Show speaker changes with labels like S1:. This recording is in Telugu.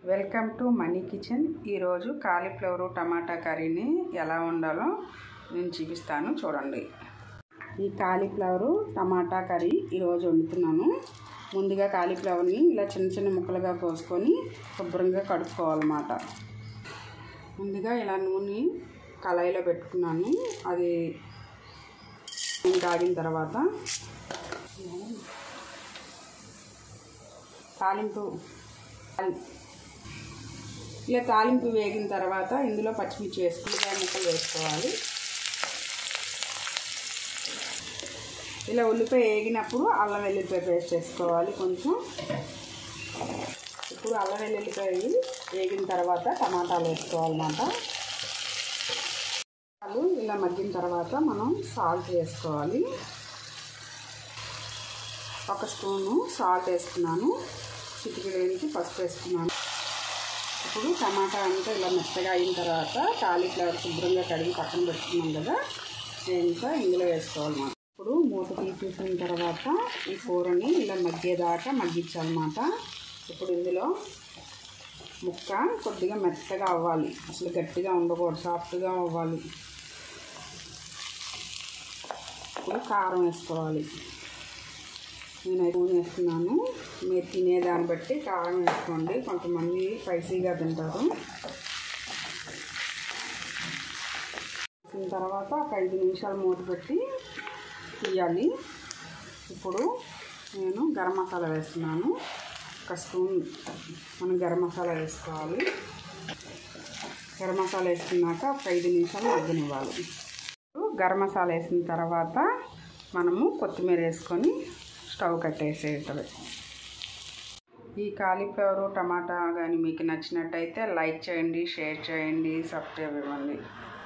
S1: వెల్కమ్ టు మనీ కిచెన్ ఈరోజు కాలీఫ్లవర్ టమాటా కర్రీని ఎలా వండాలో నేను చూపిస్తాను చూడండి ఈ కాలీఫ్లవర్ టమాటా కర్రీ ఈరోజు వండుతున్నాను ముందుగా కాలీఫ్లవర్ని ఇలా చిన్న చిన్న ముక్కలుగా కోసుకొని శుభ్రంగా కడుక్కోవాలన్నమాట ముందుగా ఇలా నూనె కళాయిలో పెట్టుకున్నాను అది కాగిన తర్వాత తాలింపు ఇలా తాలింపు వేగిన తర్వాత ఇందులో పచ్చిమిర్చి వేసుకుని ముక్కలు వేసుకోవాలి ఇలా ఉల్లిపాయ వేగినప్పుడు అల్లం వెల్లుల్లిపాయ పేస్ట్ వేసుకోవాలి కొంచెం ఇప్పుడు అల్లం వెల్లుల్లిపాయ వేగిన తర్వాత టమాటాలు వేసుకోవాలన్నమాట ఇలా మగ్గిన తర్వాత మనం సాల్ట్ వేసుకోవాలి ఒక స్పూను సాల్ట్ వేసుకున్నాను చిటికెడేంచి పసుపు వేసుకున్నాను ఇప్పుడు టమాటా అంతా ఇలా మెత్తగా అయిన తర్వాత కాలీఫ్లవర్ శుభ్రంగా కడిగి పక్కన పెట్టుకున్నాం కదా ఇంకా ఇందులో వేసుకోవాలన్నమాట ఇప్పుడు మూత తీసేసిన తర్వాత ఈ కూరని ఇలా మగ్గేదాకా మగ్గించాలన్నమాట ఇప్పుడు ఇందులో ముక్క కొద్దిగా మెత్తగా అవ్వాలి అసలు గట్టిగా ఉండకూడదు సాఫ్ట్గా అవ్వాలి ఇప్పుడు కారం వేసుకోవాలి నేను స్పూన్ వేస్తున్నాను మీరు తినేదాన్ని బట్టి కారం వేసుకోండి కొంతమంది స్పైసీగా తింటారు వేసిన తర్వాత ఒక ఐదు నిమిషాలు మూత పెట్టి తీయాలి ఇప్పుడు నేను గరం మసాలా వేస్తున్నాను ఒక స్పూన్ మనం గరం మసాలా వేసుకోవాలి గరం మసాలా వేసుకున్నాక ఒక ఐదు నిమిషాలు మగ్గనివ్వాలి గరం మసాలా వేసిన తర్వాత మనము కొత్తిమీర వేసుకొని స్టవ్ కట్టేసేటది ఈ కాలీఫ్లవర్ టమాటా కానీ మీకు నచ్చినట్టయితే లైక్ చేయండి షేర్ చేయండి సబ్స్క్రైబ్ ఇవ్వండి